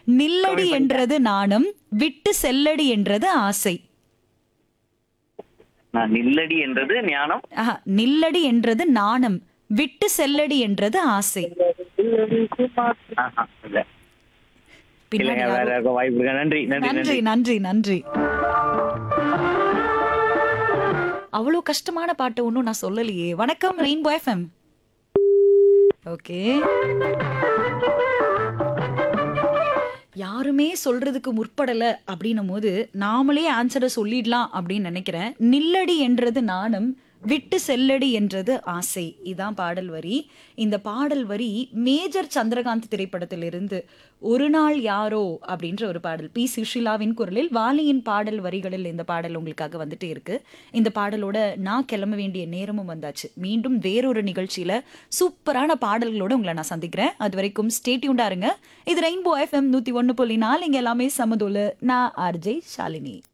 நில்லடி என்றது நாணம் விட்டு செல்லடி என்றது ஆசை நான் நில்லடி என்றது ஞானம் ஆஹா, நில்லடி என்றது நாணம் விட்டு செல்லடி என்றது ஆசை ஆஹா, இல்ல பின்னாடி இல்லைங்க வேற யாரோ- யாருக்கும் வாய்ப்பு இருக்கு நன்றி நன்றி நன்றி நன்றி நன்றி நன்றி அவ்வளவு கஷ்டமான பாட்டு ஒன்றும் நான் சொல்லலையே வணக்கம் ரெயின்போ எஃப்எம் ஓகே யாருமே சொல்றதுக்கு முற்படல அப்படின்னும் போது நாமளே ஆன்சரை சொல்லிடலாம் அப்படின்னு நினைக்கிறேன் நில்லடி என்றது நாணம் விட்டு செல்லடி என்றது ஆசை இதான் பாடல் வரி இந்த பாடல் வரி மேஜர் சந்திரகாந்த் திரைப்படத்திலிருந்து ஒரு நாள் யாரோ அப்படின்ற ஒரு பாடல் பி சுஷிலாவின் குரலில் வாலியின் பாடல் வரிகளில் இந்த பாடல் உங்களுக்காக வந்துட்டு இருக்கு இந்த பாடலோட நான் கிளம்ப வேண்டிய நேரமும் வந்தாச்சு மீண்டும் வேறொரு நிகழ்ச்சியில சூப்பரான பாடல்களோட உங்களை நான் சந்திக்கிறேன் அது வரைக்கும் ஸ்டேட்யூண்டா இருங்க இது ரெயின்போ எஃப்எம் நூத்தி ஒன்னு புள்ளி நாலு இங்க எல்லாமே சமதோல நான் ஆர்ஜே ஷாலினி